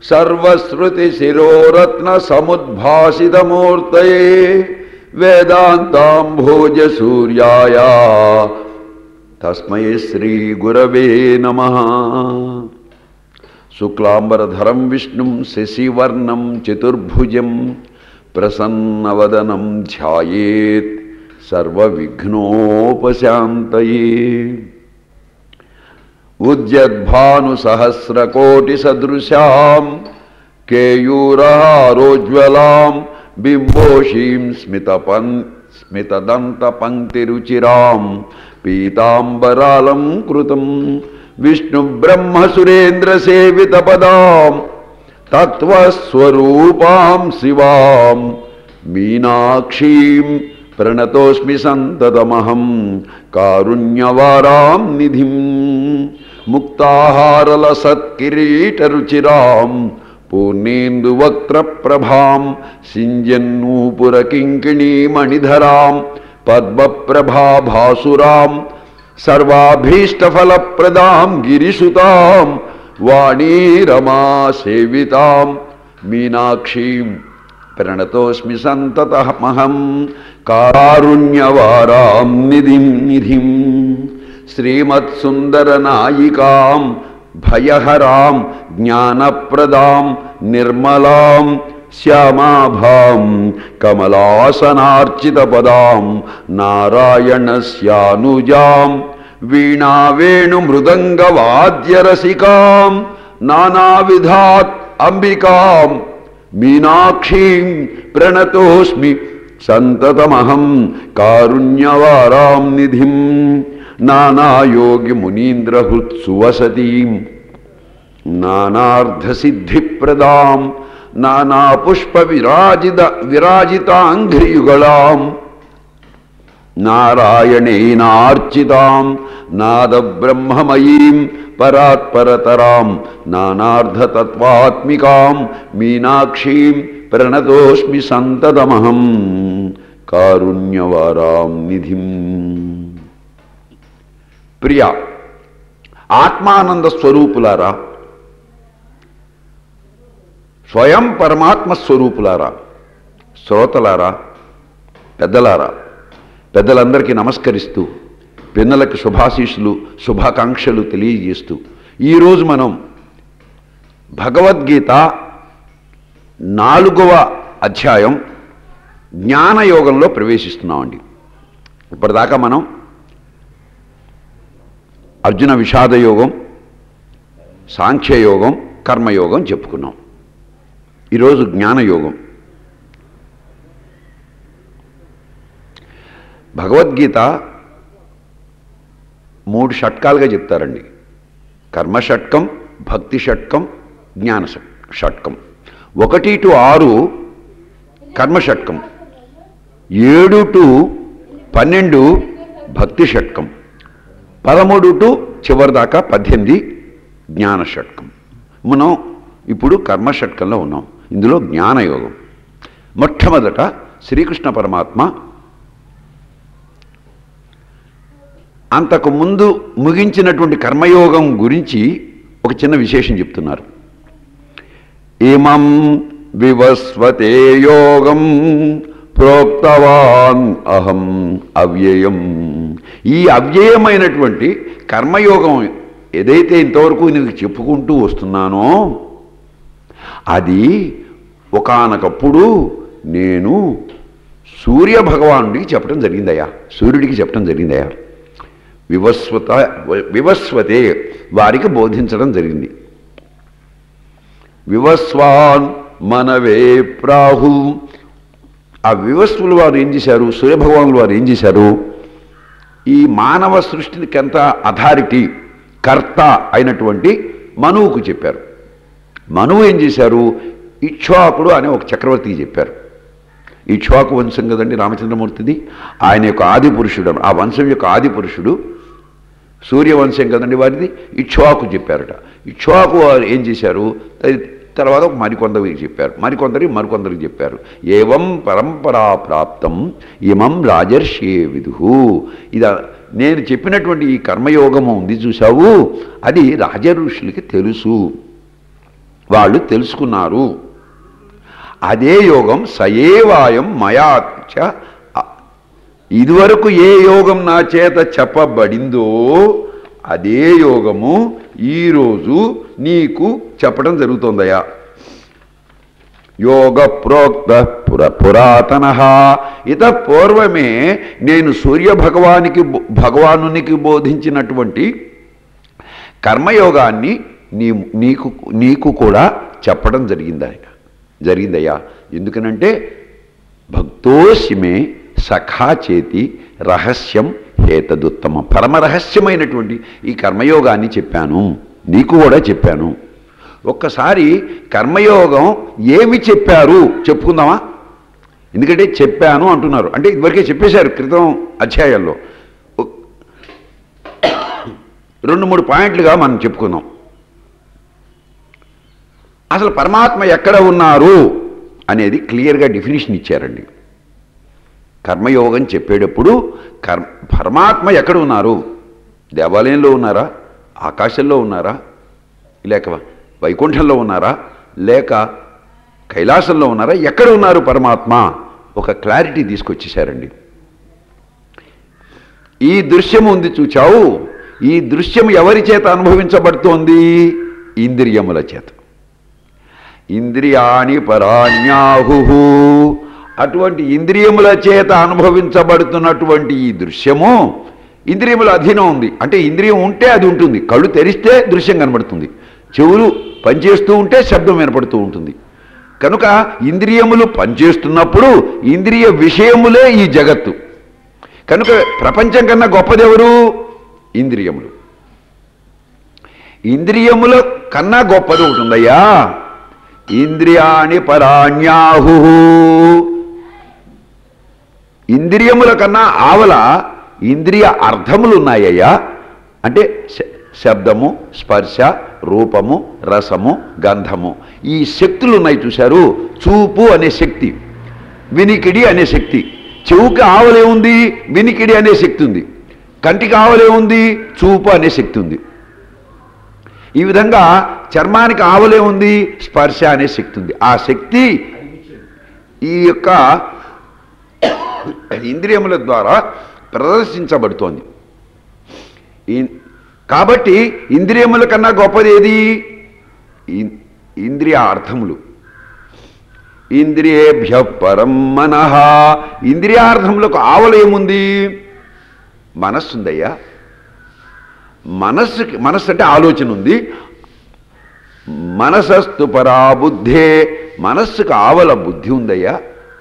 సర్వశ్రుతి శిరోరత్న సముద్భాసితమూర్తయే వేదాంతాంభోజ సూర్యాయ తస్మై శ్రీ గురవే నమ శుక్లాంబరధరం విష్ణుం శశివర్ణం చతుర్భుజం ప్రసన్నవదనం ధ్యాయేత్ సర్వవిఘ్నోపశాంతయే ఉద్యద్భానుసహస్రకోటిసదృశాం కేయూరహారోజ్వలాం బింబోషీం స్మితపన్ స్మితదంతపంక్తిరుచిరాం పీతాంబరాలం కృతం విష్ణుబ్రహ్మసురేంద్రసేవితపదాం తత్వస్వరూపాం శివాం మీనాక్షీం ప్రణతోస్మి సంతతమహం కారుణ్యవారాం నిధిం ముక్తాహారలసత్కిరీటరుచిరాం పూర్ణేందువక్త్రప్రభాం సింజన్నూపురకింకిణీమణిధరాం పద్మప్రభాభాసురాం సర్వాభీష్టఫలప్రదాం గిరిసుతాం వాణీరమాసేవితాం మీనాక్షీం ప్రణతోస్మి సంతతమహం కారుణ్యవారాం నిధిం నిధిం శ్రీమత్సుందరనాయికాం భయహరాం జ్ఞానప్రదాం నిర్మలాం శ్యామాభాం కమలాసనార్చితపదాం నారాయణస్యానుజాం వీణావేణుమృదంగవాద్యరసికాం నానావిధాత్ అంబికాం మీనాక్షీం ప్రణతోస్మి సంతతమహం కారుణ్యవారాం నిధిం నానాయోగి మునీంద్రహృత్సువసతీం నానార్ధసిద్ధిప్రదాం నానాపుష్ప విరాజిత విరాజితాంఘ్రియుగళాం నారాయణేనార్చితాం నాదబ్రహ్మమయీం పరాత్పరతరాం నానార్ధతత్వాత్మికాం మీనాక్షీం ప్రణతోస్మి సంతతమహం కారుణ్యవారాం నిధిం ప్రియ ఆత్మానంద స్వరూపులారా స్వయం పరమాత్మ స్వరూపులారా శ్రోతలారా పెద్దలారా పెద్దలందరికీ నమస్కరిస్తూ పిన్నలకు శుభాశీస్సులు శుభాకాంక్షలు తెలియజేస్తూ ఈరోజు మనం భగవద్గీత నాలుగవ అధ్యాయం జ్ఞానయోగంలో ప్రవేశిస్తున్నామండి ఇప్పటిదాకా మనం అర్జున విషాదయోగం సాంఖ్యయోగం కర్మయోగం చెప్పుకున్నాం ఈరోజు జ్ఞానయోగం భగవద్గీత మూడు షట్కాలుగా చెప్తారండి కర్మ షట్కం భక్తి షట్కం జ్ఞాన షట్- షట్కం ఒకటి టు ఆరు కర్మ షట్కం ఏడు టు పన్నెండు భక్తి షట్కం పదమూడు టు చివరి దాకా పద్దెనిమిది జ్ఞాన షట్కం మనం ఇప్పుడు కర్మ షట్కంలో ఉన్నాం ఇందులో జ్ఞానయోగం మొట్టమొదట శ్రీకృష్ణ పరమాత్మ అంతకు ముందు ముగించినటువంటి కర్మయోగం గురించి ఒక చిన్న విశేషం చెప్తున్నారు ఇమం వివస్వతే యోగం ప్రోక్తవాన్ అహం అవ్యయం ఈ అవ్యయమైనటువంటి కర్మయోగం ఏదైతే ఇంతవరకు నీకు చెప్పుకుంటూ వస్తున్నానో అది ఒకానకప్పుడు నేను సూర్య భగవానుడికి చెప్పడం జరిగిందయ్యా సూర్యుడికి చెప్పడం జరిగిందయ్యా వివస్వత వివస్వతే వారికి బోధించడం జరిగింది వివస్వాన్ మనవే ప్రాహు ఆ వివస్వులు వారు ఏం చేశారు సూర్యభగవానులు వారు ఏం చేశారు ఈ మానవ సృష్టికి ఎంత అథారిటీ కర్త అయినటువంటి మనువుకు చెప్పారు మనువు ఏం చేశారు ఇక్ష్వాకుడు అనే ఒక చక్రవర్తికి చెప్పారు ఇక్ష్వాకు వంశం కదండి రామచంద్రమూర్తిది ఆయన యొక్క ఆది పురుషుడు ఆ వంశం యొక్క ఆది పురుషుడు సూర్యవంశం కదండి వారిది ఇక్ష్వాకు చెప్పారట ఇక్ష్వాకు వారు ఏం చేశారు త- తర్వాత మరికొందరికి చెప్పారు మరికొందరికి మరికొందరికి చెప్పారు ఏవం పరంపరా ప్రాప్తం ఇమం రాజర్షే విదుహు ఇది నేను చెప్పినటువంటి ఈ కర్మయోగము ఉంది చూసావు అది రాజఋషులకి తెలుసు వాళ్ళు తెలుసుకున్నారు అదే యోగం సయేవాయం మయాచ ఇదివరకు ఏ యోగం నా చేత చెప్పబడిందో అదే యోగము ఈరోజు నీకు చెప్పడం జరుగుతోందయ్యా యోగ ప్రోక్త పుర పురాతన ఇత పూర్వమే నేను సూర్య భగవానికి భగవానునికి బోధించినటువంటి కర్మయోగాన్ని నీ నీకు నీకు కూడా చెప్పడం జరిగిందయ్యా జరిగిందయ్యా ఎందుకనంటే భక్తోసిమే సఖా చేతి రహస్యం హేతదుత్తమ పరమ రహస్యమైనటువంటి ఈ కర్మయోగాన్ని చెప్పాను నీకు కూడా చెప్పాను ఒక్కసారి కర్మయోగం ఏమి చెప్పారు చెప్పుకుందామా ఎందుకంటే చెప్పాను అంటున్నారు అంటే ఇదివరకే చెప్పేశారు క్రితం అధ్యాయాల్లో ఒ- రెండు మూడు పాయింట్లుగా మనం చెప్పుకుందాం అసలు పరమాత్మ ఎక్కడ ఉన్నారు అనేది క్లియర్గా డెఫినేషన్ ఇచ్చారండి కర్మయోగం చెప్పేటప్పుడు కర్మ పరమాత్మ ఎక్కడ ఉన్నారు దేవాలయంలో ఉన్నారా ఆకాశంలో ఉన్నారా లేక వైకుంఠంలో ఉన్నారా లేక కైలాసంలో ఉన్నారా ఎక్కడ ఉన్నారు పరమాత్మ ఒక క్లారిటీ తీసుకొచ్చేసారండి ఈ దృశ్యం ఉంది చూచావు ఈ దృశ్యం ఎవరి చేత అనుభవించబడుతోంది ఇంద్రియముల చేత ఇంద్రియాణి పరాణ్యాహు అటువంటి ఇంద్రియముల చేత అనుభవించబడుతున్నటువంటి ఈ దృశ్యము ఇంద్రియముల అధీనం ఉంది అంటే ఇంద్రియం ఉంటే అది ఉంటుంది కళ్ళు తెరిస్తే దృశ్యం కనబడుతుంది చెవులు పనిచేస్తూ ఉంటే శబ్దం వినపడుతూ ఉంటుంది కనుక ఇంద్రియములు పనిచేస్తున్నప్పుడు ఇంద్రియ విషయములే ఈ జగత్తు కనుక ప్రపంచం కన్నా గొప్పదెవరు ఇంద్రియములు ఇంద్రియముల కన్నా గొప్పది ఒకటి ఉందయ్యా ఇంద్రియాణి పరాణ్యాహు ఇంద్రియముల కన్నా ఆవల ఇంద్రియ అర్థములు ఉన్నాయ్యా అంటే శ- శబ్దము స్పర్శ రూపము రసము గంధము ఈ శక్తులు ఉన్నాయి చూశారు చూపు అనే శక్తి వినికిడి అనే శక్తి చెవుకి ఆవలే ఉంది వినికిడి అనే శక్తి ఉంది కంటికి ఆవలే ఉంది చూపు అనే శక్తి ఉంది ఈ విధంగా చర్మానికి ఆవలే ఉంది స్పర్శ అనే శక్తి ఉంది ఆ శక్తి ఈ యొక్క ఇంద్రియముల ద్వారా ప్రదర్శించబడుతోంది ఈ- కాబట్టి ఇంద్రియముల కన్నా గొప్పది ఏది ఇన్- ఇంద్రియ అర్థములు ఇంద్రియేభ్య పరం మనః ఇంద్రియార్థములకు ఆవల ఏముంది మనస్సు ఉందయ్యా మనస్సుకి మనస్సు అంటే ఆలోచన ఉంది మనసస్తు పరా బుద్ధే మనస్సుకు ఆవల బుద్ధి ఉందయ్యా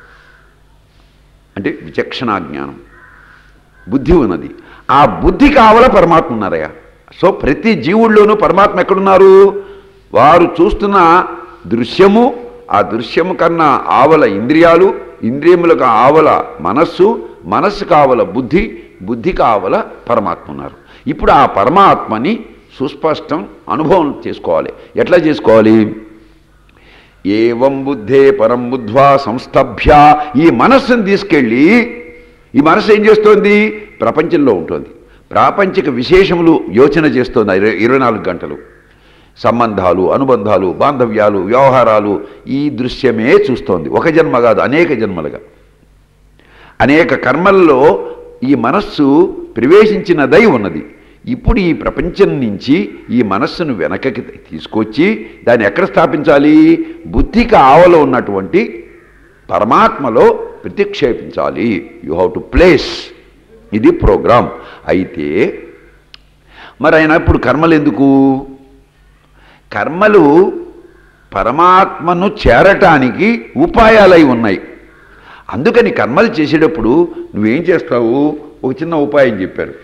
అంటే విచక్షణా జ్ఞానం బుద్ధి ఉన్నది ఆ బుద్ధికి ఆవల పరమాత్మ ఉన్నారయ్యా సో ప్రతి జీవుల్లోనూ పరమాత్మ ఎక్కడున్నారు వారు చూస్తున్న దృశ్యము ఆ దృశ్యము కన్నా ఆవల ఇంద్రియాలు ఇంద్రియములకు ఆవల మనస్సు మనస్సుకు ఆవల బుద్ధి బుద్ధికి ఆవల పరమాత్మ ఉన్నారు ఇప్పుడు ఆ పరమాత్మని సుస్పష్టం అనుభవం చేసుకోవాలి ఎట్లా చేసుకోవాలి ఏవం బుద్ధే పరం బుద్ధ్వా సంస్థభ్య ఈ మనస్సును తీసుకెళ్ళి ఈ మనస్సు ఏం చేస్తోంది ప్రపంచంలో ఉంటుంది ప్రాపంచిక విశేషములు యోచన చేస్తోంది ఆ ఇరవై ఇరవై నాలుగు గంటలు సంబంధాలు అనుబంధాలు బాంధవ్యాలు వ్యవహారాలు ఈ దృశ్యమే చూస్తోంది ఒక జన్మ కాదు అనేక జన్మలుగా అనేక కర్మల్లో ఈ మనస్సు ప్రవేశించినదై ఉన్నది ఇప్పుడు ఈ ప్రపంచం నుంచి ఈ మనస్సును వెనకకి తీసుకొచ్చి దాన్ని ఎక్కడ స్థాపించాలి బుద్ధికి ఆవలో ఉన్నటువంటి పరమాత్మలో ప్రతిక్షేపించాలి యు హ్యావ్ టు ప్లేస్ ఇది ప్రోగ్రాం అయితే మరి ఆయన ఇప్పుడు కర్మలు ఎందుకు కర్మలు పరమాత్మను చేరటానికి ఉపాయాలై ఉన్నాయి అందుకని కర్మలు చేసేటప్పుడు నువ్వేం చేస్తావు ఒక చిన్న ఉపాయం చెప్పారు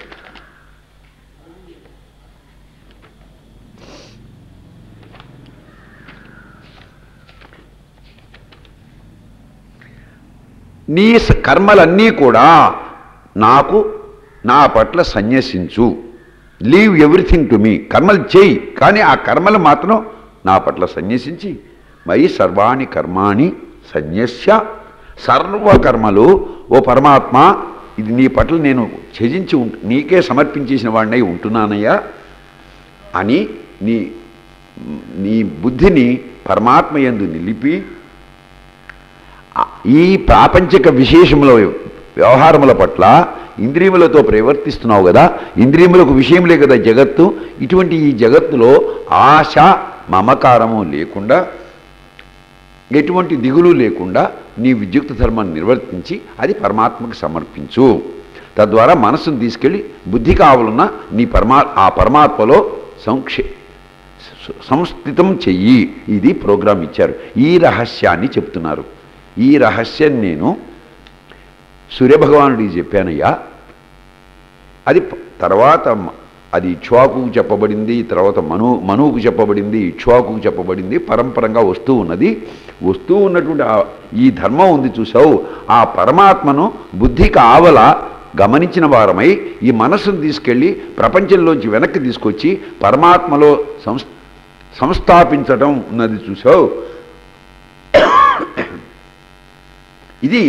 నీ స- కర్మలన్నీ కూడా నాకు నా పట్ల సన్యసించు లీవ్ ఎవ్రీథింగ్ టు మీ కర్మలు చేయి కానీ ఆ కర్మలు మాత్రం నా పట్ల సన్యసించి మయి సర్వాణి కర్మాణి సన్యస్య సర్వ కర్మలు ఓ పరమాత్మ ఇది నీ పట్ల నేను త్యజించి ఉంట నీకే సమర్పించేసిన వాడినై ఉంటున్నానయ్యా అని నీ నీ బుద్ధిని పరమాత్మ యందు నిలిపి ఆ- ఈ ప్రాపంచిక విశేషముల వ్యవహారముల పట్ల ఇంద్రియములతో ప్రవర్తిస్తున్నావు కదా ఇంద్రియములకు విషయములే కదా జగత్తు ఇటువంటి ఈ జగత్తులో ఆశ మమకారము లేకుండా ఎటువంటి దిగులు లేకుండా నీ విద్యుక్త ధర్మాన్ని నిర్వర్తించి అది పరమాత్మకు సమర్పించు తద్వారా మనస్సును తీసుకెళ్ళి బుద్ధి కావాలన్న నీ పరమా ఆ పరమాత్మలో సంక్షే సంస్థితం చెయ్యి ఇది ప్రోగ్రాం ఇచ్చారు ఈ రహస్యాన్ని చెప్తున్నారు ఈ రహస్యం నేను సూర్యభగవానుడికి చెప్పానయ్యా అది ప- తర్వాత మ- అది ఇక్ష్వాకు చెప్పబడింది తర్వాత మను మనువుకు చెప్పబడింది ఇక్ష్వాకు చెప్పబడింది పరంపరంగా వస్తూ ఉన్నది వస్తూ ఉన్నటువంటి ఆ- ఈ ధర్మం ఉంది చూసావు ఆ పరమాత్మను బుద్ధికి ఆవల గమనించిన వారమై ఈ మనస్సును తీసుకెళ్ళి ప్రపంచంలోంచి వెనక్కి తీసుకొచ్చి పరమాత్మలో సంస్ సంస్థాపించడం ఉన్నది చూసావు ఇది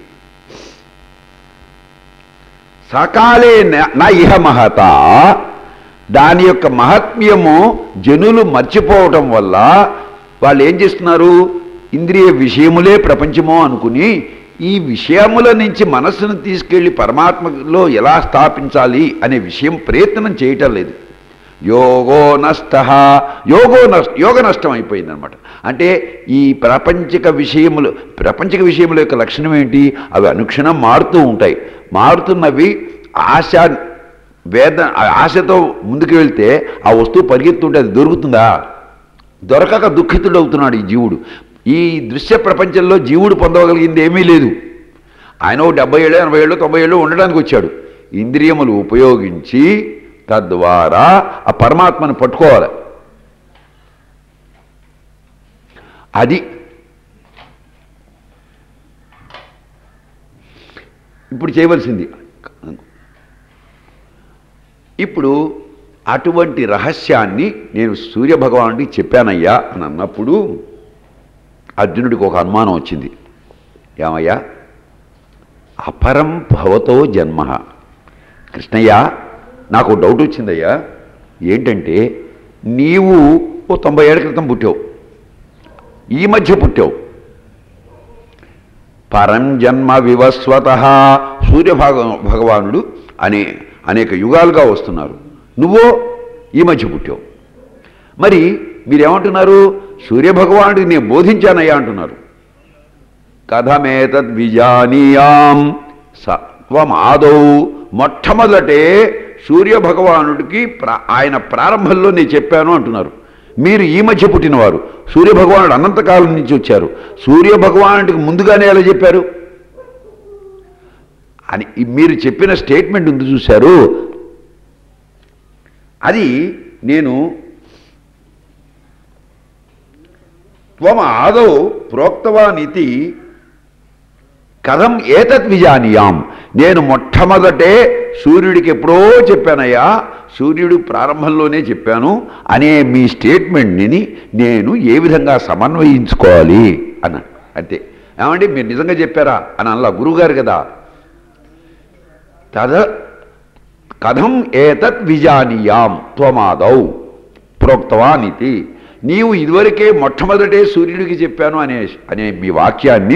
సకాలే న- నా ఇహ మహత దాని యొక్క మహాత్మ్యము జనులు మర్చిపోవటం వల్ల వాళ్ళు ఏం చేస్తున్నారు ఇంద్రియ విషయములే ప్రపంచమో అనుకుని ఈ విషయముల నుంచి మనస్సును తీసుకెళ్లి పరమాత్మలో ఎలా స్థాపించాలి అనే విషయం ప్రయత్నం చేయటం లేదు యోగో నష్ట యోగో నష్ట యోగ నష్టం అయిపోయిందనమాట అంటే ఈ ప్రాపంచిక విషయములు ప్రాపంచిక విషయముల యొక్క లక్షణం ఏంటి అవి అనుక్షణం మారుతూ ఉంటాయి మారుతున్నవి ఆశ వేద ఆ ఆశతో ముందుకు వెళ్తే ఆ వస్తువు పరిగెత్తుంటే అది దొరుకుతుందా దొరకక దుఃఖితుడవుతున్నాడు ఈ జీవుడు ఈ దృశ్య ప్రపంచంలో జీవుడు పొందగలిగింది ఏమీ లేదు ఆయన ఓ డెబ్బై ఏళ్ళు ఎనభై ఏళ్ళు తొంభై ఏళ్ళు ఉండడానికి వచ్చాడు ఇంద్రియములు ఉపయోగించి తద్వారా ఆ పరమాత్మను పట్టుకోవాలి అది ఇప్పుడు చేయవలసింది ఇప్పుడు అటువంటి రహస్యాన్ని నేను సూర్యభగవానుడికి చెప్పానయ్యా అని అన్నప్పుడు అర్జునుడికి ఒక అనుమానం వచ్చింది ఏమయ్యా అపరం భవతో జన్మ కృష్ణయ్య నాకు డౌట్ వచ్చిందయ్యా ఏంటంటే నీవు ఓ తొంభై ఏళ్ళ క్రితం పుట్టావు ఈ మధ్య పుట్టావు పరం జన్మ వివస్వత సూర్య భగ భగవానుడు అనే అనేక యుగాలుగా వస్తున్నారు నువ్వో ఈ మధ్య పుట్టావు మరి మీరేమంటున్నారు సూర్యభగవానుడికి నేను బోధించానయ్యా అంటున్నారు కథమేతద్ విజానీయాం సత్వమాదౌ మొట్టమొదటే సూర్యభగవానుడికి ప్రా ఆయన ప్రారంభంలో నేను చెప్పాను అంటున్నారు మీరు ఈ మధ్య పుట్టినవారు సూర్యభగవానుడు అనంతకాలం నుంచి వచ్చారు సూర్యభగవానుడికి ముందుగానే ఎలా చెప్పారు అని ఈ మీరు చెప్పిన స్టేట్మెంట్ ఉంది చూశారు అది నేను త్వం ఆదౌ ప్రోక్తవానితి కథం ఏతత్ విజానీయాం నేను మొట్టమొదటే సూర్యుడికి ఎప్పుడో చెప్పానయ్యా సూర్యుడు ప్రారంభంలోనే చెప్పాను అనే మీ స్టేట్మెంట్ని నేను ఏ విధంగా సమన్వయించుకోవాలి అన్నాడు అంతే ఏమండి మీరు నిజంగా చెప్పారా అని అలా గురువుగారు కదా తద కథం ఏతత్ విజానీయాం త్వమాదౌ ప్రోక్తవానితి నీవు ఇదివరకే మొట్టమొదటే సూర్యుడికి చెప్పాను అనే అనే మీ వాక్యాన్ని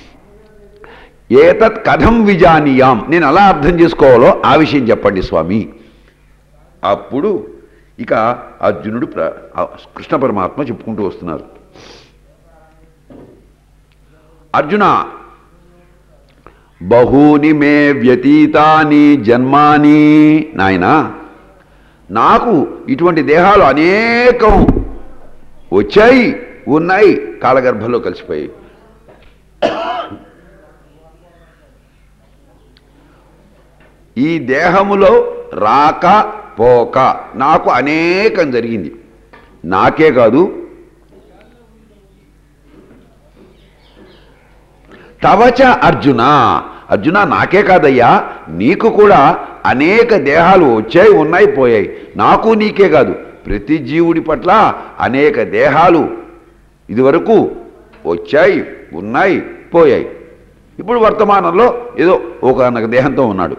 ఏతత్ కథం విజానీయాం నేను అలా అర్థం చేసుకోవాలో ఆ విషయం చెప్పండి స్వామి అప్పుడు ఇక అర్జునుడు ప్ర ఆ కృష్ణ పరమాత్మ చెప్పుకుంటూ వస్తున్నారు అర్జున బహూని మే వ్యతీతాని జన్మాని నాయనా నాకు ఇటువంటి దేహాలు అనేకం వచ్చాయి ఉన్నాయి కాలగర్భంలో కలిసిపోయి ఈ దేహములో రాక పోక నాకు అనేకం జరిగింది నాకే కాదు తవచ అర్జున అర్జున నాకే కాదయ్యా నీకు కూడా అనేక దేహాలు వచ్చాయి ఉన్నాయి పోయాయి నాకు నీకే కాదు ప్రతి జీవుడి పట్ల అనేక దేహాలు ఇదివరకు వచ్చాయి ఉన్నాయి పోయాయి ఇప్పుడు వర్తమానంలో ఏదో ఒక దేహంతో ఉన్నాడు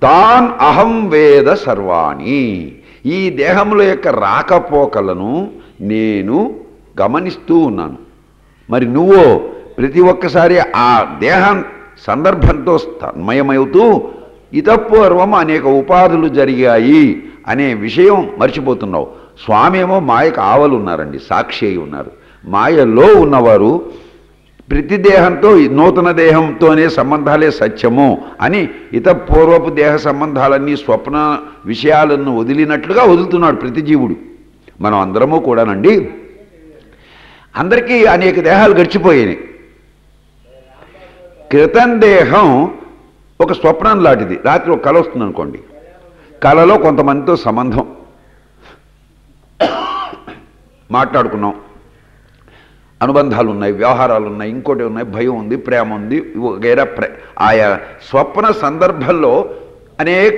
తాన్ అహం వేద సర్వాణి ఈ దేహముల యొక్క రాకపోకలను నేను గమనిస్తూ ఉన్నాను మరి నువ్వు ప్రతి ఒక్కసారి ఆ దేహం సందర్భంతో తన్మయమవుతూ ఇతపూర్వం అనేక ఉపాధులు జరిగాయి అనే విషయం మర్చిపోతున్నావు స్వామి ఏమో మాయకు ఆవలు ఉన్నారండి సాక్షి అయి ఉన్నారు మాయలో ఉన్నవారు ప్రతి దేహంతో ఈ నూతన దేహంతోనే సంబంధాలే సత్యము అని ఇత పూర్వపు దేహ సంబంధాలన్నీ స్వప్న విషయాలను వదిలినట్లుగా వదులుతున్నాడు ప్రతి జీవుడు మనం అందరము కూడానండి అందరికీ అనేక దేహాలు గడిచిపోయాయి క్రితం దేహం ఒక స్వప్నం లాంటిది రాత్రి ఒక కళ వస్తుంది అనుకోండి కళలో కొంతమందితో సంబంధం మాట్లాడుకున్నాం అనుబంధాలు ఉన్నాయి వ్యవహారాలు ఉన్నాయి ఇంకోటి ఉన్నాయి భయం ఉంది ప్రేమ ఉంది వగైరా ప్రే ఆయా స్వప్న సందర్భంలో అనేక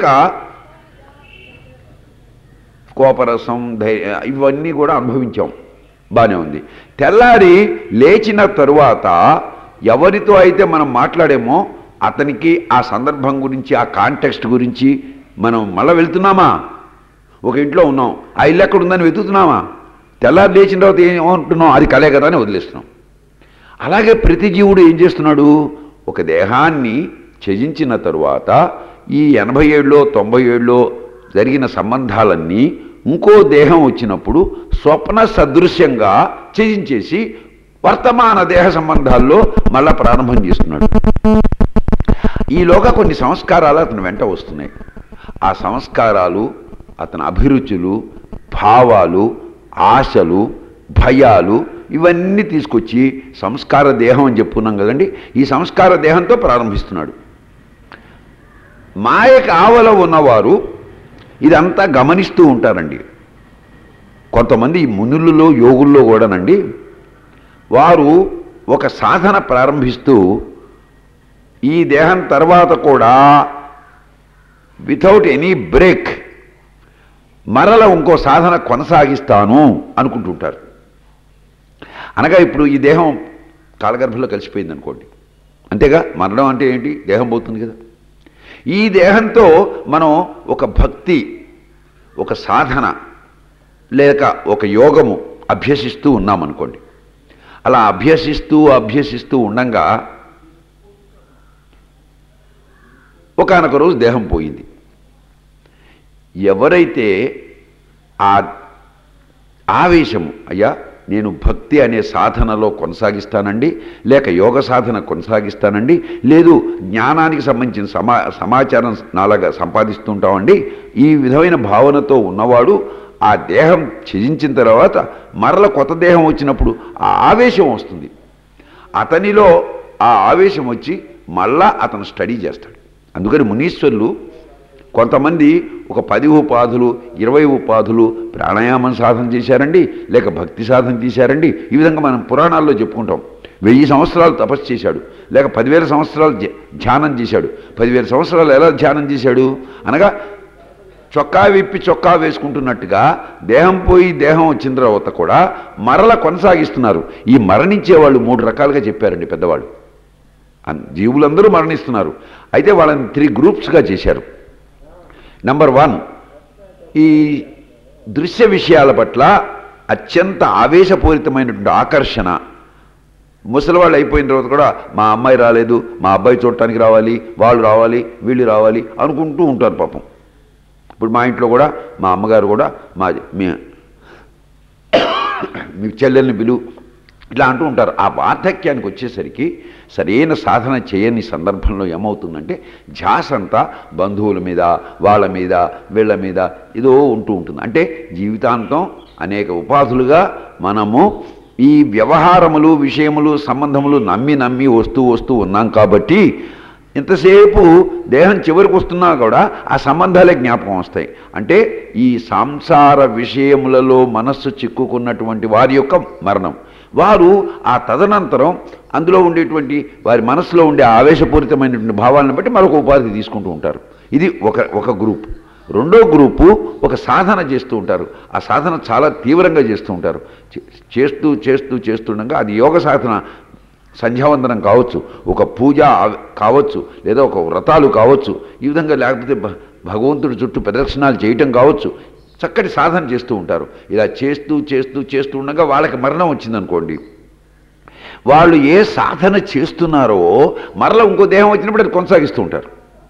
కోపరసం ధైర్య ఇవన్నీ కూడా అనుభవించాం బాగానే ఉంది తెల్లారి లేచిన తరువాత ఎవరితో అయితే మనం మాట్లాడేమో అతనికి ఆ సందర్భం గురించి ఆ కాంటెక్స్ట్ గురించి మనం మళ్ళీ వెళ్తున్నామా ఒక ఇంట్లో ఉన్నాం ఆ ఇల్లు ఎక్కడ ఉందని వెతుకుతున్నామా తెల్లారి లేచిన తర్వాత ఏమంటున్నాం అది కలే కదా అని వదిలేస్తున్నాం అలాగే ప్రతి జీవుడు ఏం చేస్తున్నాడు ఒక దేహాన్ని త్యజించిన తరువాత ఈ ఎనభై ఏళ్ళలో తొంభై ఏళ్ళలో జరిగిన సంబంధాలన్నీ ఇంకో దేహం వచ్చినప్పుడు స్వప్న సదృశ్యంగా త్యజించేసి వర్తమాన దేహ సంబంధాల్లో మళ్ళా ప్రారంభం చేస్తున్నాడు ఈలోగా కొన్ని సంస్కారాలు అతని వెంట వస్తున్నాయి ఆ సంస్కారాలు అతని అభిరుచులు భావాలు ఆశలు భయాలు ఇవన్నీ తీసుకొచ్చి సంస్కార దేహం అని చెప్పుకున్నాం కదండి ఈ సంస్కార దేహంతో ప్రారంభిస్తున్నాడు మాయకు ఆవల ఉన్నవారు ఇదంతా గమనిస్తూ ఉంటారండి కొంతమంది ఈ మునులలో యోగుల్లో కూడానండి వారు ఒక సాధన ప్రారంభిస్తూ ఈ దేహం తర్వాత కూడా వితౌట్ ఎనీ బ్రేక్ మరల ఇంకో సాధన కొనసాగిస్తాను అనుకుంటుంటారు అనగా ఇప్పుడు ఈ దేహం కాలగర్భంలో కలిసిపోయింది అనుకోండి అంతేగా మరణం అంటే ఏంటి దేహం పోతుంది కదా ఈ దేహంతో మనం ఒక భక్తి ఒక సాధన లేక ఒక యోగము అభ్యసిస్తూ ఉన్నామనుకోండి అలా అభ్యసిస్తూ అభ్యసిస్తూ ఉండంగా ఒకనొక రోజు దేహం పోయింది ఎవరైతే ఆ ఆవేశము అయ్యా నేను భక్తి అనే సాధనలో కొనసాగిస్తానండి లేక యోగ సాధన కొనసాగిస్తానండి లేదు జ్ఞానానికి సంబంధించిన సమా సమాచారం నాలాగా సంపాదిస్తుంటామండి ఈ విధమైన భావనతో ఉన్నవాడు ఆ దేహం త్యజించిన తర్వాత మరల కొత్త దేహం వచ్చినప్పుడు ఆ ఆవేశం వస్తుంది అతనిలో ఆ ఆవేశం వచ్చి మళ్ళా అతను స్టడీ చేస్తాడు అందుకని మునీశ్వరులు కొంతమంది ఒక పది ఉపాధులు ఇరవై ఉపాధులు ప్రాణాయామం సాధన చేశారండి లేక భక్తి సాధన చేశారండి ఈ విధంగా మనం పురాణాల్లో చెప్పుకుంటాం వెయ్యి సంవత్సరాలు తపస్సు చేశాడు లేక పదివేల సంవత్సరాలు ధ్య- ధ్యానం చేశాడు పదివేల సంవత్సరాలు ఎలా ధ్యానం చేశాడు అనగా చొక్కా విప్పి చొక్కా వేసుకుంటున్నట్టుగా దేహం పోయి దేహం వచ్చిన తర్వాత కూడా మరల కొనసాగిస్తున్నారు ఈ మరణించే వాళ్ళు మూడు రకాలుగా చెప్పారండి పెద్దవాళ్ళు అన్- జీవులందరూ మరణిస్తున్నారు అయితే వాళ్ళని త్రీ గ్రూప్స్గా చేశారు నంబర్ వన్ ఈ దృశ్య విషయాల పట్ల అత్యంత ఆవేశపూరితమైనటువంటి ఆకర్షణ ముసలివాళ్ళు అయిపోయిన తర్వాత కూడా మా అమ్మాయి రాలేదు మా అబ్బాయి చూడటానికి రావాలి వాళ్ళు రావాలి వీళ్ళు రావాలి అనుకుంటూ ఉంటారు పాపం ఇప్పుడు మా ఇంట్లో కూడా మా అమ్మగారు కూడా మా మీ మీ చెల్లెల్ని పిలువు ఇట్లా అంటూ ఉంటారు ఆ వార్ధక్యానికి వచ్చేసరికి సరైన సాధన చేయని సందర్భంలో ఏమవుతుందంటే ధ్యాస అంతా బంధువుల మీద వాళ్ళ మీద వీళ్ళ మీద ఇదో ఉంటూ ఉంటుంది అంటే జీవితాంతం అనేక ఉపాధులుగా మనము ఈ వ్యవహారములు విషయములు సంబంధములు నమ్మి నమ్మి వస్తూ వస్తూ ఉన్నాం కాబట్టి ఇంతసేపు దేహం చివరికి వస్తున్నా కూడా ఆ సంబంధాలే జ్ఞాపకం వస్తాయి అంటే ఈ సంసార విషయములలో మనస్సు చిక్కుకున్నటువంటి వారి యొక్క మరణం వారు ఆ తదనంతరం అందులో ఉండేటువంటి వారి మనసులో ఉండే ఆవేశపూరితమైనటువంటి భావాలను బట్టి మరొక ఉపాధి తీసుకుంటూ ఉంటారు ఇది ఒక ఒక గ్రూప్ రెండో గ్రూపు ఒక సాధన చేస్తూ ఉంటారు ఆ సాధన చాలా తీవ్రంగా చేస్తూ ఉంటారు చే- చేస్తూ చేస్తూ చేస్తుండగా అది యోగ సాధన సంధ్యావందనం కావచ్చు ఒక పూజ అవ- కావచ్చు లేదా ఒక వ్రతాలు కావచ్చు ఈ విధంగా లేకపోతే భ- భగవంతుడి చుట్టూ ప్రదక్షిణాలు చేయటం కావచ్చు చక్కటి సాధన చేస్తూ ఉంటారు ఇలా చేస్తూ చేస్తూ చేస్తూ ఉండగా వాళ్ళకి మరణం వచ్చిందనుకోండి వాళ్ళు ఏ సాధన చేస్తున్నారో మరలా ఇంకో దేహం వచ్చినప్పుడు అది కొనసాగిస్తూ ఉంటారు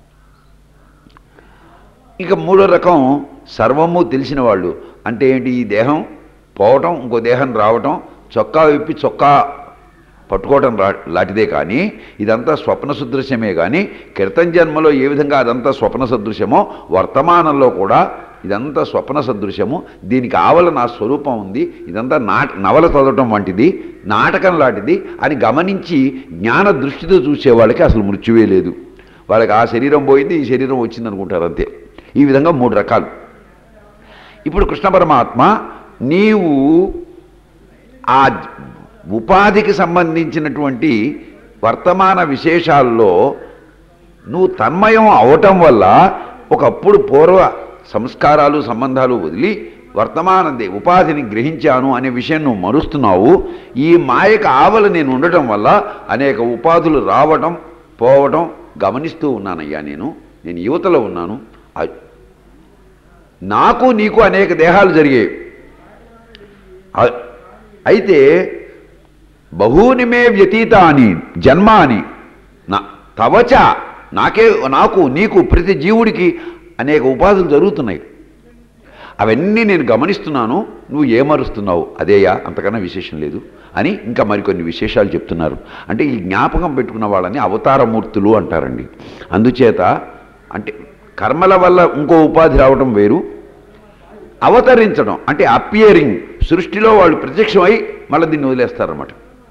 ఇక మూడో రకం సర్వము తెలిసిన వాళ్ళు అంటే ఏంటి ఈ దేహం పోవటం ఇంకో దేహం రావటం చొక్కా విప్పి చొక్కా పట్టుకోవటం రా లాంటిదే కానీ ఇదంతా స్వప్న సదృశ్యమే కానీ క్రితం జన్మలో ఏ విధంగా అదంతా స్వప్న సదృశ్యమో వర్తమానంలో కూడా ఇదంతా స్వప్న సదృశ్యము దీనికి ఆవల నా స్వరూపం ఉంది ఇదంతా నాట నవల చదవటం వంటిది నాటకం లాంటిది అని గమనించి జ్ఞాన దృష్టితో చూసే వాళ్ళకి అసలు మృత్యువే లేదు వాళ్ళకి ఆ శరీరం పోయింది ఈ శరీరం వచ్చింది అనుకుంటారు అంతే ఈ విధంగా మూడు రకాలు ఇప్పుడు కృష్ణ పరమాత్మ నీవు ఆ ఉపాధికి సంబంధించినటువంటి వర్తమాన విశేషాల్లో నువ్వు తన్మయం అవటం వల్ల ఒకప్పుడు పూర్వ సంస్కారాలు సంబంధాలు వదిలి వర్తమాన దే- ఉపాధిని గ్రహించాను అనే విషయం నువ్వు మరుస్తున్నావు ఈ మాయకు ఆవల నేను ఉండటం వల్ల అనేక ఉపాధులు రావటం పోవటం గమనిస్తూ ఉన్నానయ్యా నేను నేను యువతలో ఉన్నాను ఆ- నాకు నీకు అనేక దేహాలు జరిగాయి ఆ- అయితే బహూని మే వ్యతీతాని జన్మాని నా తవచ నాకే నాకు నీకు ప్రతి జీవుడికి అనేక ఉపాధులు జరుగుతున్నాయి అవన్నీ నేను గమనిస్తున్నాను నువ్వు ఏమరుస్తున్నావు అదేయా అంతకన్నా విశేషం లేదు అని ఇంకా మరికొన్ని విశేషాలు చెప్తున్నారు అంటే ఈ జ్ఞాపకం పెట్టుకున్న వాళ్ళని అవతారమూర్తులు అంటారండి అందుచేత అంటే కర్మల వల్ల ఇంకో ఉపాధి రావడం వేరు అవతరించడం అంటే అపియరింగ్ సృష్టిలో వాళ్ళు ప్రత్యక్షమై మళ్ళీ దీన్ని వదిలేస్తారన్నమాట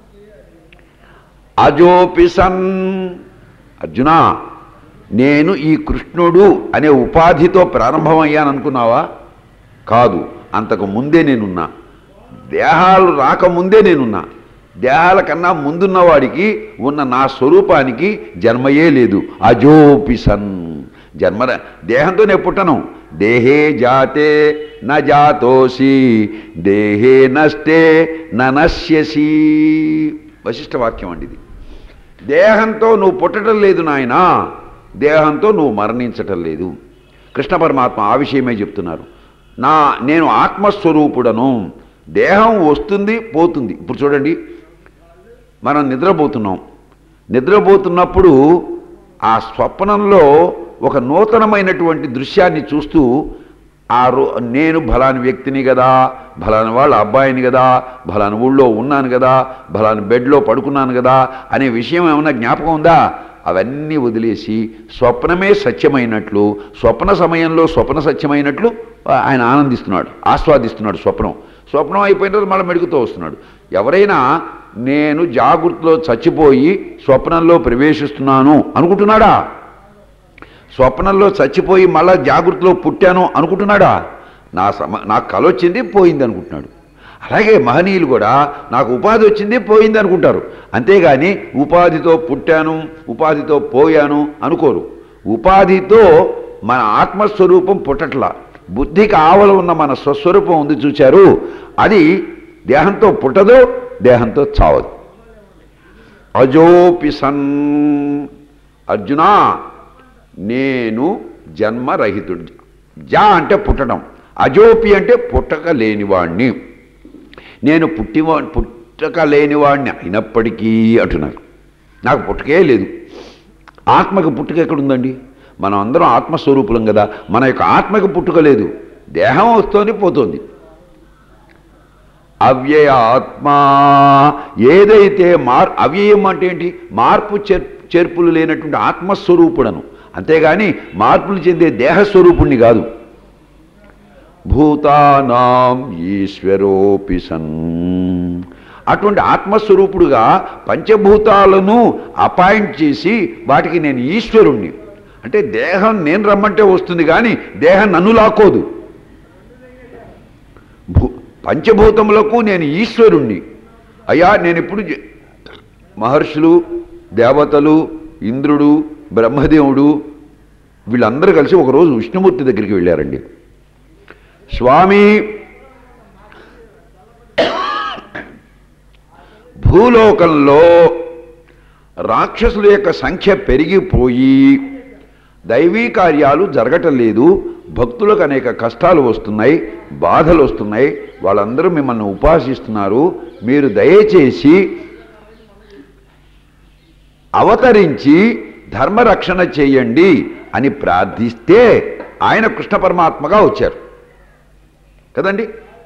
అజోపి సన్ అర్జున నేను ఈ కృష్ణుడు అనే ఉపాధితో ప్రారంభమయ్యాను అనుకున్నావా కాదు అంతకు ముందే నేనున్నా దేహాలు రాకముందే నేనున్నా దేహాల కన్నా ముందున్న వాడికి ఉన్న నా స్వరూపానికి జన్మయే లేదు అజోపి సన్ జన్మ దేహంతో నేను పుట్టను దేహే జాతే న జాతోసి దేహే నష్టే న నశ్యసి వశిష్ఠ వాక్యం అండి ఇది దేహంతో నువ్వు పుట్టడం లేదు నాయనా దేహంతో నువ్వు మరణించటం లేదు కృష్ణ పరమాత్మ ఆ విషయమే చెప్తున్నారు నా నేను ఆత్మస్వరూపుడను దేహం వస్తుంది పోతుంది ఇప్పుడు చూడండి మనం నిద్రపోతున్నాం నిద్రపోతున్నప్పుడు ఆ స్వప్నంలో ఒక నూతనమైనటువంటి దృశ్యాన్ని చూస్తూ ఆ రో నేను ఫలాని వ్యక్తిని కదా ఫలాని వాళ్ళ అబ్బాయిని కదా ఫలాని ఊళ్ళో ఉన్నాను కదా ఫలాని బెడ్లో పడుకున్నాను కదా అనే విషయం ఏమైనా జ్ఞాపకం ఉందా అవన్నీ వదిలేసి స్వప్నమే సత్యమైనట్లు స్వప్న సమయంలో స్వప్న సత్యమైనట్లు ఆయన ఆనందిస్తున్నాడు ఆస్వాదిస్తున్నాడు స్వప్నం స్వప్నం అయిపోయిన తర్వాత మళ్ళీ మెడుకుతూ వస్తున్నాడు ఎవరైనా నేను జాగృతిలో చచ్చిపోయి స్వప్నంలో ప్రవేశిస్తున్నాను అనుకుంటున్నాడా స్వప్నంలో చచ్చిపోయి మళ్ళా జాగృతిలో పుట్టాను అనుకుంటున్నాడా నా సమ నాకు కల వచ్చింది పోయింది అనుకుంటున్నాడు అలాగే మహనీయులు కూడా నాకు ఉపాధి వచ్చింది పోయింది అనుకుంటారు అంతేగాని ఉపాధితో పుట్టాను ఉపాధితో పోయాను అనుకోరు ఉపాధితో మన ఆత్మస్వరూపం పుట్టట్లా బుద్ధికి ఆవల ఉన్న మన స్వస్వరూపం ఉంది చూచారు అది దేహంతో పుట్టదు దేహంతో చావదు అజోపి సన్ అర్జునా నేను జన్మరహితుడు జా అంటే పుట్టడం అజోపి అంటే పుట్టక లేనివాణ్ణి నేను పుట్టివా పుట్టక లేనివాడిని అయినప్పటికీ అంటున్నారు నాకు పుట్టకే లేదు ఆత్మకు పుట్టుక ఎక్కడుందండి మనం అందరం ఆత్మస్వరూపులం కదా మన యొక్క ఆత్మకు పుట్టుక లేదు దేహం వస్తోంది పోతోంది అవ్యయ ఆత్మ ఏదైతే మార్ అవ్యయం అంటే ఏంటి మార్పు చేర్ చేర్పులు లేనటువంటి ఆత్మస్వరూపుడను అంతేగాని మార్పులు చెందే దేహస్వరూపుణ్ణి కాదు భూతానాం ఈశ్వరోపి సన్ అటువంటి ఆత్మస్వరూపుడుగా పంచభూతాలను అపాయింట్ చేసి వాటికి నేను ఈశ్వరుణ్ణి అంటే దేహం నేను రమ్మంటే వస్తుంది కానీ దేహం నన్ను లాక్కోదు భూ పంచభూతములకు నేను ఈశ్వరుణ్ణి అయ్యా నేను ఇప్పుడు జ- మహర్షులు దేవతలు ఇంద్రుడు బ్రహ్మదేవుడు వీళ్ళందరూ కలిసి ఒకరోజు విష్ణుమూర్తి దగ్గరికి వెళ్ళారండి స్వామి భూలోకంలో రాక్షసుల యొక్క సంఖ్య పెరిగిపోయి దైవీ కార్యాలు జరగటం లేదు భక్తులకు అనేక కష్టాలు వస్తున్నాయి బాధలు వస్తున్నాయి వాళ్ళందరూ మిమ్మల్ని ఉపాసిస్తున్నారు మీరు దయచేసి అవతరించి ధర్మరక్షణ చేయండి అని ప్రార్థిస్తే ఆయన కృష్ణ పరమాత్మగా వచ్చారు కదండి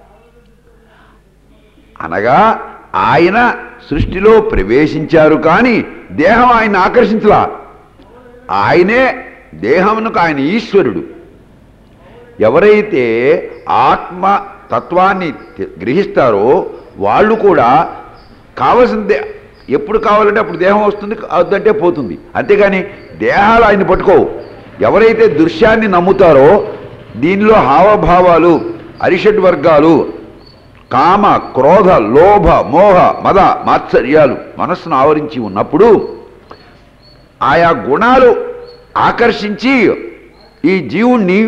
అనగా ఆయన సృష్టిలో ప్రవేశించారు కానీ దేహం ఆయన ఆకర్షించలా ఆయనే దేహమునకు ఆయన ఈశ్వరుడు ఎవరైతే ఆత్మ తత్వాన్ని తె- గ్రహిస్తారో వాళ్ళు కూడా కావలసిందే ఎప్పుడు కావాలంటే అప్పుడు దేహం వస్తుంది వద్దంటే పోతుంది అంతేగాని దేహాలు ఆయన పట్టుకోవు ఎవరైతే దృశ్యాన్ని నమ్ముతారో దీనిలో హావభావాలు అరిషడ్ వర్గాలు కామ క్రోధ లోభ మోహ మద మాత్సర్యాలు మనస్సును ఆవరించి ఉన్నప్పుడు ఆయా గుణాలు ఆకర్షించి ఈ జీవుణ్ణి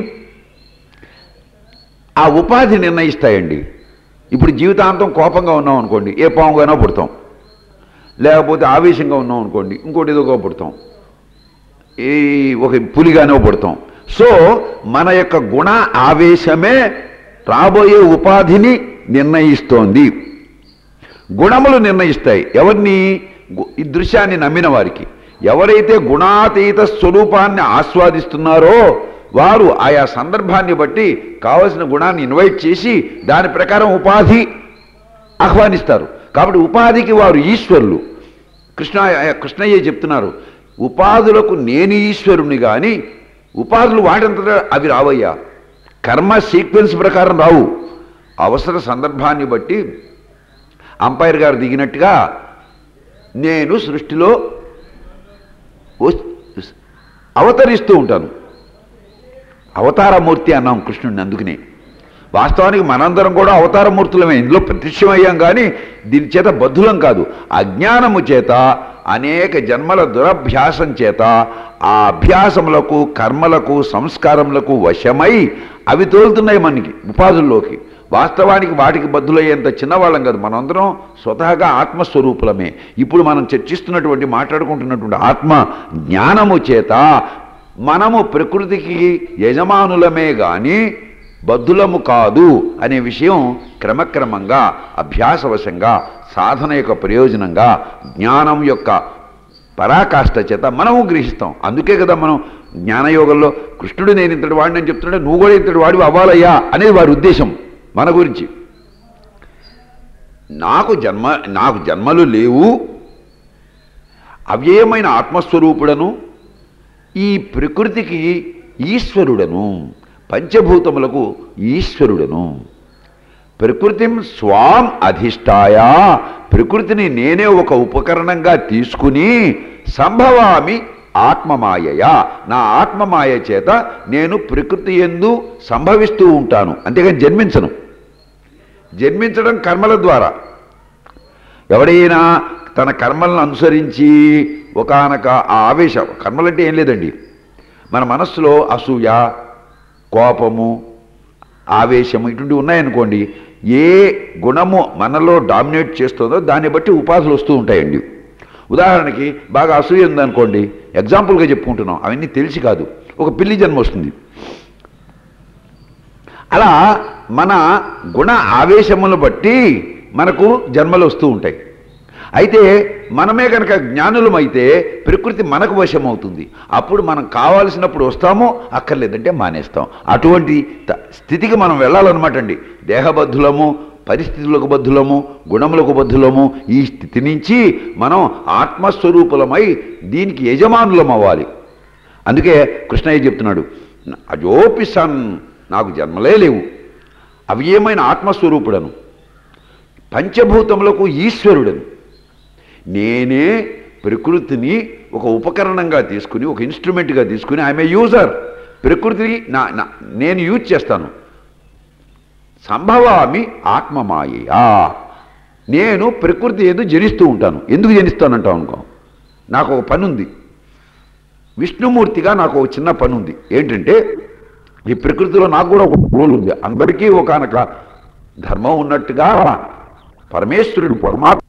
ఆ ఉపాధి నిర్ణయిస్తాయండి ఇప్పుడు జీవితాంతం కోపంగా ఉన్నాం అనుకోండి ఏ పాముగానో పుడతాం లేకపోతే ఆవేశంగా ఉన్నాం అనుకోండి ఇంకోటి ఏదోగా పుడతాం ఈ ఒక పులిగానో పుడతాం సో మన యొక్క గుణ ఆవేశమే రాబోయే ఉపాధిని నిర్ణయిస్తోంది గుణములు నిర్ణయిస్తాయి ఎవరిని గు- ఈ దృశ్యాన్ని నమ్మిన వారికి ఎవరైతే గుణాతీత స్వరూపాన్ని ఆస్వాదిస్తున్నారో వారు ఆయా సందర్భాన్ని బట్టి కావలసిన గుణాన్ని ఇన్వైట్ చేసి దాని ప్రకారం ఉపాధి ఆహ్వానిస్తారు కాబట్టి ఉపాధికి వారు ఈశ్వరులు కృష్ణ కృష్ణయ్య చెప్తున్నారు ఉపాధులకు నేను ఈశ్వరుని కానీ ఉపాధులు వాటంతటా అవి రావయ్యా కర్మ సీక్వెన్స్ ప్రకారం రావు అవసర సందర్భాన్ని బట్టి అంపైర్ గారు దిగినట్టుగా నేను సృష్టిలో వస్- అవతరిస్తూ ఉంటాను అవతారమూర్తి అన్నాం కృష్ణుడిని అందుకనే వాస్తవానికి మనందరం కూడా అవతారమూర్తులమే ఇందులో ప్రత్యక్షమయ్యాం కానీ దీని చేత బద్ధులం కాదు అజ్ఞానము చేత అనేక జన్మల దురభ్యాసం చేత ఆ అభ్యాసములకు కర్మలకు సంస్కారములకు వశమై అవి తోలుతున్నాయి మనకి ఉపాధుల్లోకి వాస్తవానికి వాటికి బద్దులయ్యేంత చిన్నవాళ్ళం కాదు మనందరం స్వతహాగా ఆత్మస్వరూపులమే ఇప్పుడు మనం చర్చిస్తున్నటువంటి మాట్లాడుకుంటున్నటువంటి ఆత్మ జ్ఞానము చేత మనము ప్రకృతికి యజమానులమే గాని బద్ధులము కాదు అనే విషయం క్రమక్రమంగా అభ్యాసవశంగా సాధన యొక్క ప్రయోజనంగా జ్ఞానం యొక్క పరాకాష్ట చేత మనము గ్రహిస్తాం అందుకే కదా మనం జ్ఞానయోగంలో కృష్ణుడు నేను ఇంతటి వాడిని అని చెప్తుంటే నువ్వు కూడా ఇంతటి వాడివి అవ్వాలయ్యా అనేది వారి ఉద్దేశం మన గురించి నాకు జన్మ నాకు జన్మలు లేవు అవ్యయమైన ఆత్మస్వరూపుడను ఈ ప్రకృతికి ఈశ్వరుడను పంచభూతములకు ఈశ్వరుడను ప్రకృతిం స్వాం అధిష్టాయ ప్రకృతిని నేనే ఒక ఉపకరణంగా తీసుకుని సంభవామి ఆత్మమాయయ నా ఆత్మమాయ చేత నేను ప్రకృతి ఎందు సంభవిస్తూ ఉంటాను అంతేగాని జన్మించను జన్మించడం కర్మల ద్వారా ఎవడైనా తన కర్మలను అనుసరించి ఒకానొక ఆ ఆవేశం కర్మలంటే ఏం లేదండి మన మనస్సులో అసూయ కోపము ఆవేశము ఇటువంటివి ఉన్నాయనుకోండి ఏ గుణము మనలో డామినేట్ చేస్తుందో దాన్ని బట్టి ఉపాధులు వస్తూ ఉంటాయండి ఉదాహరణకి బాగా అసూయ ఉందనుకోండి ఎగ్జాంపుల్గా చెప్పుకుంటున్నాం అవన్నీ తెలిసి కాదు ఒక పిల్లి జన్మ వస్తుంది అలా మన గుణ ఆవేశములను బట్టి మనకు జన్మలు వస్తూ ఉంటాయి అయితే మనమే కనుక జ్ఞానులమైతే ప్రకృతి మనకు వశమవుతుంది అప్పుడు మనం కావాల్సినప్పుడు వస్తామో అక్కర్లేదంటే మానేస్తాం అటువంటి త- స్థితికి మనం వెళ్ళాలన్నమాట అండి దేహబద్ధులము పరిస్థితులకు బద్ధులము గుణములకు బద్ధులము ఈ స్థితి నుంచి మనం ఆత్మస్వరూపులమై దీనికి యజమానులం అవ్వాలి అందుకే కృష్ణయ్య చెప్తున్నాడు అజోపి సన్ నాకు జన్మలే లేవు అవి ఏమైన ఆత్మస్వరూపుడను పంచభూతములకు ఈశ్వరుడను నేనే ప్రకృతిని ఒక ఉపకరణంగా తీసుకుని ఒక ఇన్స్ట్రుమెంట్గా తీసుకుని ఐఎమ్ ఏ యూజర్ ప్రకృతిని నా నా- నేను యూజ్ చేస్తాను సంభవామి ఆత్మమాయా నేను ప్రకృతి ఏదో జనిస్తూ ఉంటాను ఎందుకు జనిస్తానంటావు అనుకో నాకు ఒక పని ఉంది విష్ణుమూర్తిగా నాకు ఒక చిన్న పని ఉంది ఏంటంటే ఈ ప్రకృతిలో నాకు కూడా ఒక రోల్ ఉంది అందరికీ ఒకనొక ధర్మం ఉన్నట్టుగా పరమేశ్వరుడు పరమాత్మ